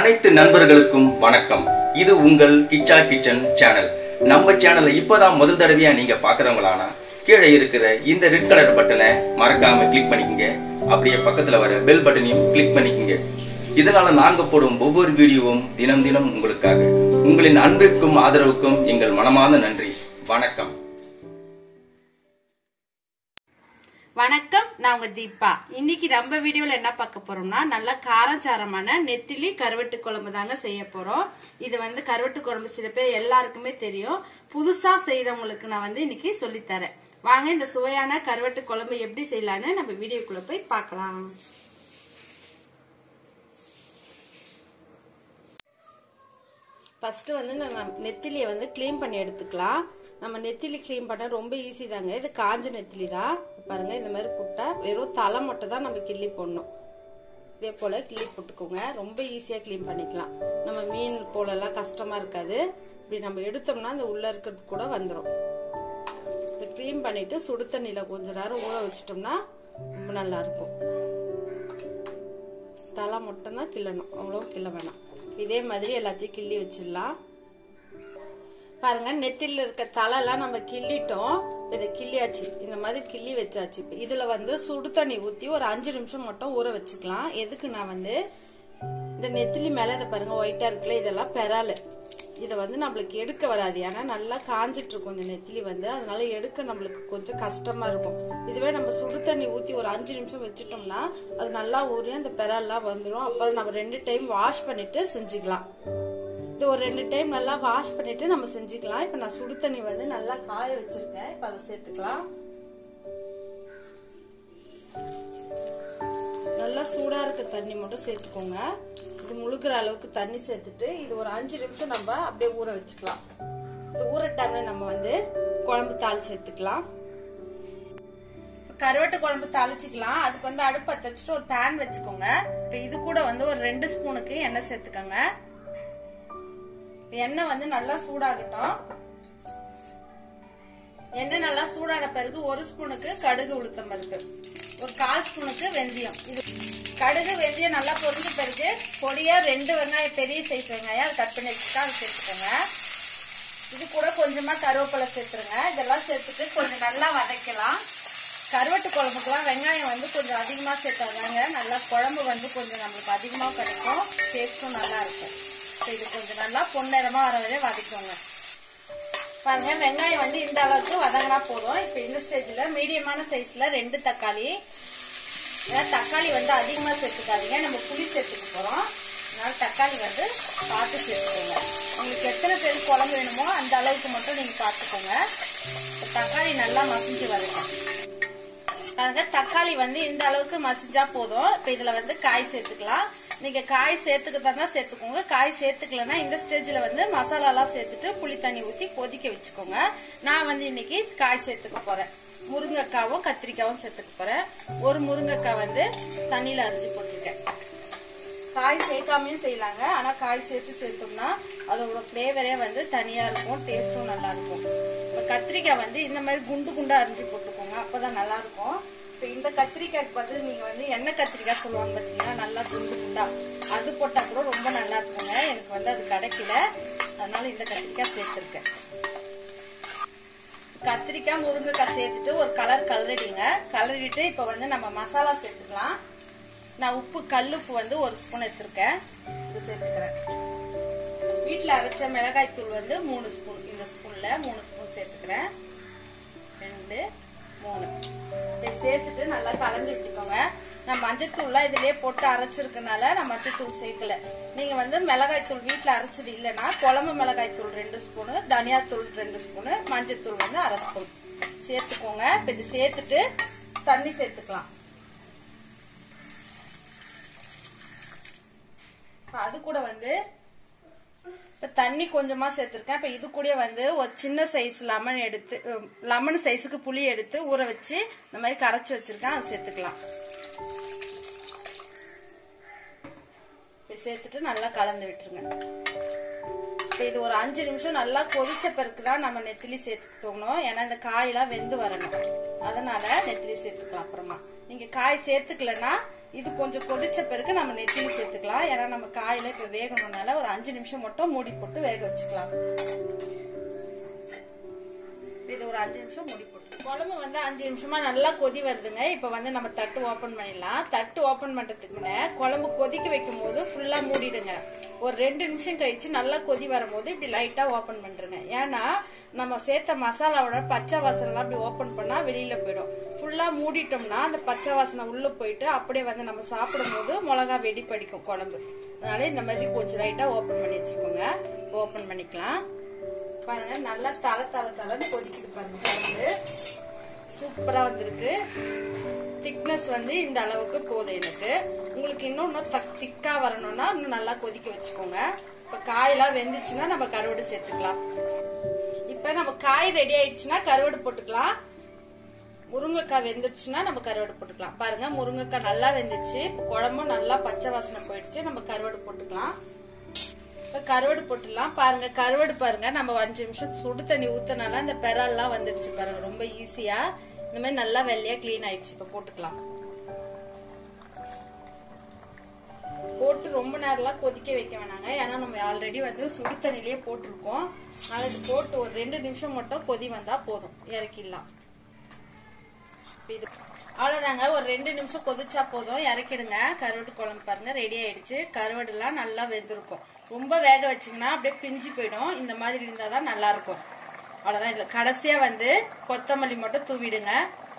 அனைத்து நண்பர்களுக்கும் வணக்கம் இது உங்கள் கிச்சா கிச்சன் சேனல் நம்ம சேனலை இப்போதான் முதல் தடவையா நீங்க பாக்குறவங்களானா கீழே இருக்கிற இந்த ரெட் கலர் பட்டனை மறக்காம கிளிக் பண்ணிக்கங்க அப்படியே பக்கத்துல வர பெல் பட்டனையும் கிளிக் பண்ணிக்கங்க இதனால நாங்க போடும் ஒவ்வொரு வீடியோவும் தினம் தினம் உங்களுக்காக உங்களின் அன்பிற்கும் ஆதரவுக்கும் எங்கள் மனமார்ந்த நன்றி வணக்கம் வணக்கம் நான் உங்க தீபா இன்னைக்கு நம்ம வீடியோல என்ன பார்க்க போறோம்னா நல்ல காரச்சாரமான நெத்திலி கருவட்டு குழம்பு தாங்க செய்ய போறோம் இது வந்து கருவட்டு குழம்பு சில பேர் எல்லாருக்குமே தெரியும் புதுசா செய்யறவங்களுக்கு நான் வந்து இன்னைக்கு சொல்லித் தரேன் வாங்க இந்த சுவையான கருவட்டு குழம்பு எப்படி செய்யலாம்னு நம்ம வீடியோக்குள்ள போய் பார்க்கலாம் ஃபர்ஸ்ட் வந்து நம்ம நெத்திலியை வந்து க்ளீன் பண்ணி எடுத்துக்கலாம் நம்ம நெத்திலி க்ளீன் பண்ண ரொம்ப ஈஸி தாங்க இது காஞ்ச நெத்திலி தான் பாருங்க இந்த மாதிரி புட்டா வெறும் தலை மட்டும் தான் நம்ம கிள்ளி போடணும் இதே போல கிள்ளி போட்டுக்கோங்க ரொம்ப ஈஸியா க்ளீன் பண்ணிக்கலாம் நம்ம மீன் போலலாம் கஷ்டமா இருக்காது இப்படி நம்ம எடுத்தோம்னா இந்த உள்ள இருக்கிறது கூட வந்துடும் இதை க்ளீன் பண்ணிட்டு சுடு தண்ணியில கொஞ்ச நேரம் ஊற வச்சிட்டோம்னா ரொம்ப நல்லா இருக்கும் தலை மட்டும் தான் கிள்ளணும் அவ்வளோ கிள்ள வேணாம் இதே மாதிரி எல்லாத்தையும் கிள்ளி வச்சிடலாம் பாருங்க நெத்தில இருக்க தலைலாம் நம்ம கிள்ளிட்டோம் இதை கிள்ளியாச்சு இந்த மாதிரி கிள்ளி வச்சாச்சு இப்ப இதுல வந்து சுடு தண்ணி ஊத்தி ஒரு அஞ்சு நிமிஷம் மட்டும் ஊற வச்சுக்கலாம் எதுக்கு நான் வந்து இந்த நெத்திலி மேல இதை பாருங்க ஒயிட்டா இருக்குல்ல இதெல்லாம் பெறாலு இதை வந்து நம்மளுக்கு எடுக்க வராது ஏன்னா நல்லா காஞ்சிட்டு இருக்கும் இந்த நெத்திலி வந்து அதனால எடுக்க நம்மளுக்கு கொஞ்சம் கஷ்டமா இருக்கும் இதுவே நம்ம சுடு தண்ணி ஊத்தி ஒரு அஞ்சு நிமிஷம் வச்சுட்டோம்னா அது நல்லா ஊறி அந்த பெறால்லாம் வந்துடும் அப்புறம் நம்ம ரெண்டு டைம் வாஷ் பண்ணிட்டு செஞ்சுக்கலாம் இது ஒரு ரெண்டு டைம் நல்லா வாஷ் பண்ணிட்டு நம்ம செஞ்சுக்கலாம் இப்ப நான் சுடு தண்ணி வந்து நல்லா காய வச்சிருக்கேன் இப்ப அதை சேர்த்துக்கலாம் நல்லா சூடா இருக்க தண்ணி மட்டும் சேர்த்துக்கோங்க இது முழுகிற அளவுக்கு தண்ணி சேர்த்துட்டு இது ஒரு அஞ்சு நிமிஷம் நம்ம அப்படியே ஊற வச்சுக்கலாம் இது ஊற டைம்ல நம்ம வந்து குழம்பு தாள் சேர்த்துக்கலாம் கருவாட்டு குழம்பு தாளிச்சுக்கலாம் அதுக்கு வந்து அடுப்பு வச்சுட்டு ஒரு பேன் வச்சுக்கோங்க இப்ப இது கூட வந்து ஒரு ரெண்டு ஸ்பூனுக்கு எண்ணெய் சேர்த்துக்கோங்க எண்ணெய் வந்து நல்லா சூடாகட்டும் எண்ணெய் நல்லா சூடான பிறகு ஒரு ஸ்பூனுக்கு கடுகு உளுத்தம் பருப்பு ஒரு கால் ஸ்பூனுக்கு வெந்தயம் இது கடுகு வெந்தயம் நல்லா பொரிஞ்ச பிறகு பொடியா ரெண்டு வெங்காயம் பெரிய சைஸ் வெங்காயம் அது கட் பண்ணி வச்சுட்டா அது சேர்த்துக்கோங்க இது கூட கொஞ்சமா கருவேப்பிலை சேர்த்துருங்க இதெல்லாம் சேர்த்துட்டு கொஞ்சம் நல்லா வதக்கலாம் கருவட்டு குழம்புக்குலாம் வெங்காயம் வந்து கொஞ்சம் அதிகமா சேர்த்தாதாங்க நல்லா குழம்பு வந்து கொஞ்சம் நம்மளுக்கு அதிகமா கிடைக்கும் டேஸ்டும் நல்லா இருக்கும் இது கொஞ்சம் நல்லா பொன்னிறமா வர வரை வதக்கோங்க பாருங்க வெங்காயம் வந்து இந்த அளவுக்கு வதங்கினா போதும் இப்ப இந்த ஸ்டேஜ்ல மீடியமான சைஸ்ல ரெண்டு தக்காளி ஏன்னா தக்காளி வந்து அதிகமா சேர்த்துக்காதீங்க நம்ம புளி சேர்த்துக்க போறோம் அதனால தக்காளி வந்து பார்த்து சேர்த்துக்கோங்க உங்களுக்கு எத்தனை பேர் குழம்பு வேணுமோ அந்த அளவுக்கு மட்டும் நீங்க பார்த்துக்கோங்க தக்காளி நல்லா மசிஞ்சு வரணும் பாருங்க தக்காளி வந்து இந்த அளவுக்கு மசிஞ்சா போதும் இப்ப இதுல வந்து காய் சேர்த்துக்கலாம் நீங்க காய் சேர்த்துக்கிறதா சேர்த்துக்கோங்க காய் சேர்த்துக்கலன்னா இந்த ஸ்டேஜ்ல வந்து மசாலா எல்லாம் சேர்த்துட்டு புளி தண்ணி ஊத்தி கொதிக்க வச்சுக்கோங்க நான் வந்து இன்னைக்கு காய் சேர்த்துக்க போறேன் முருங்கைக்காவும் கத்திரிக்காவும் சேர்த்துக்க போறேன் ஒரு முருங்கைக்காய் வந்து தண்ணியில அரிஞ்சு போட்டிருக்கேன் காய் சேர்க்காமையும் செய்யலாங்க ஆனா காய் சேர்த்து சேர்த்தோம்னா அதோட பிளேவரே வந்து தனியா இருக்கும் டேஸ்டும் நல்லா இருக்கும் இப்ப கத்திரிக்காய் வந்து இந்த மாதிரி குண்டு குண்டா அரிஞ்சு போட்டுக்கோங்க அப்பதான் நல்லா இருக்கும் இப்ப இந்த கத்திரிக்காய்க்கு பதில் நீங்க வந்து எண்ணெய் கத்திரிக்காய் சொல்லுவாங்க பாத்தீங்கன்னா நல்லா குண்டு குண்டா அது போட்டா கூட ரொம்ப நல்லா இருக்குங்க எனக்கு வந்து அது கிடைக்கல அதனால இந்த கத்திரிக்காய் சேர்த்திருக்கேன் கத்திரிக்காய் முருங்கைக்காய் சேர்த்துட்டு ஒரு கலர் கலரிடுங்க கலரிட்டு இப்ப வந்து நம்ம மசாலா சேர்த்துக்கலாம் நான் உப்பு கல்லுப்பு வந்து ஒரு ஸ்பூன் எடுத்திருக்கேன் இது சேர்த்துக்கிறேன் வீட்டில் அரைச்ச மிளகாய் தூள் வந்து மூணு ஸ்பூன் இந்த ஸ்பூன்ல மூணு ஸ்பூன் சேர்த்துக்கிறேன் ரெண்டு மூணு இதை சேர்த்துட்டு நல்லா கலந்து விட்டுக்கோங்க நான் மஞ்சத்தூள்லாம் இதுலயே போட்டு அரைச்சிருக்கனால நான் மஞ்சத்தூள் சேர்க்கல நீங்க வந்து மிளகாய் தூள் வீட்டுல அரைச்சது இல்லைன்னா குழம்பு மிளகாய் தூள் ரெண்டு ஸ்பூனு தனியாத்தூள் ரெண்டு ஸ்பூனு மஞ்சத்தூள் வந்து அரை ஸ்பூன் சேர்த்துக்கோங்க இப்ப இது சேர்த்துட்டு தண்ணி சேர்த்துக்கலாம் அது கூட வந்து இப்ப தண்ணி கொஞ்சமா சேர்த்திருக்கேன் இப்ப இது கூட வந்து ஒரு சின்ன சைஸ் லெமன் எடுத்து லெமன் சைஸுக்கு புளி எடுத்து ஊற வச்சு இந்த மாதிரி கரைச்சி வச்சிருக்கேன் அதை சேர்த்துக்கலாம் சேர்த்துட்டு நல்லா கலந்து விட்டுருங்க இப்ப இது ஒரு அஞ்சு நிமிஷம் நல்லா கொதிச்ச பிறகு தான் நம்ம நெத்திலி சேர்த்துக்கணும் ஏன்னா இந்த காயெல்லாம் வெந்து வரணும் அதனால நெத்திலி சேர்த்துக்கலாம் அப்புறமா நீங்க காய் சேர்த்துக்கலன்னா இது கொஞ்சம் கொதிச்ச பிறகு நம்ம நெத்திலி சேர்த்துக்கலாம் ஏன்னா நம்ம காயில இப்ப வேகணும்னால ஒரு அஞ்சு நிமிஷம் மட்டும் மூடி போட்டு வேக வச்சுக்கலாம் இது ஒரு அஞ்சு நிமிஷம் மூடி போட்டு குழம்பு வந்து அஞ்சு நிமிஷமா நல்லா கொதி வருதுங்க இப்ப வந்து நம்ம தட்டு ஓபன் பண்ணிடலாம் தட்டு ஓபன் பண்றதுக்கு முன்ன குழம்பு கொதிக்க வைக்கும் போது ஃபுல்லா மூடிடுங்க ஒரு ரெண்டு நிமிஷம் கழிச்சு நல்லா கொதி வரும்போது இப்படி லைட்டா ஓபன் பண்றேங்க ஏன்னா நம்ம சேர்த்த மசாலாவோட பச்சை வாசனை அப்படி ஓபன் பண்ணா வெளியில போயிடும் ஃபுல்லா மூடிட்டோம்னா அந்த பச்சை வாசனை உள்ள போயிட்டு அப்படியே வந்து நம்ம சாப்பிடும் போது மிளகா வெடி படிக்கும் குழம்பு அதனால இந்த மாதிரி கொஞ்சம் லைட்டா ஓபன் பண்ணி வச்சுக்கோங்க ஓபன் பண்ணிக்கலாம் பாருங்க நல்லா தலை தலை தலைன்னு கொதிக்குது பாருங்க குழம்பு சூப்பரா வந்திருக்கு திக்னஸ் வந்து இந்த அளவுக்கு போதும் எனக்கு உங்களுக்கு இன்னும் இன்னும் திக்கா வரணும்னா இன்னும் நல்லா கொதிக்க வச்சுக்கோங்க இப்ப காயெல்லாம் வெந்துச்சுன்னா நம்ம கருவாடு சேர்த்துக்கலாம் இப்ப நம்ம காய் ரெடி ஆயிடுச்சுன்னா கருவாடு போட்டுக்கலாம் முருங்கைக்காய் வெந்துடுச்சுன்னா நம்ம கருவாடு போட்டுக்கலாம் பாருங்க முருங்கைக்காய் நல்லா வெந்துச்சு இப்ப குழம்பும் நல்லா பச்சை வாசனை போயிடுச்சு நம்ம கருவாடு போட்டுக்கலாம் இப்ப கருவாடு போட்டுடலாம் பாருங்க கருவாடு பாருங்க நம்ம அஞ்சு நிமிஷம் சுடு தண்ணி ஊத்தனால இந்த பெறால்லாம் வந்துடுச்சு பாருங்க ரொம்ப ஈஸியா இந்த மாதிரி நல்லா வெள்ளையா கிளீன் ஆயிடுச்சு இப்ப போட்டுக்கலாம் போட்டு ரொம்ப நேரம்லாம் கொதிக்க வைக்க வேணாங்க ஏன்னா நம்ம ஆல்ரெடி வந்து சுடு தண்ணிலேயே போட்டிருக்கோம் அதனால இது போட்டு ஒரு ரெண்டு நிமிஷம் மட்டும் கொதி வந்தா போதும் இறக்கிடலாம் இது அவ்வளவுதாங்க ஒரு ரெண்டு நிமிஷம் கொதிச்சா போதும் இறக்கிடுங்க கருவாட்டு குழம்பு பாருங்க ரெடி ஆயிடுச்சு கருவாடு எல்லாம் நல்லா வெந்திருக்கும் ரொம்ப வேக வச்சீங்கன்னா அப்படியே பிஞ்சு போயிடும் இந்த மாதிரி இருந்தாதான் நல்லா இருக்கும் அவ்வளவுதான் இதுல கடைசியா வந்து கொத்தமல்லி மட்டும் தூவிடுங்க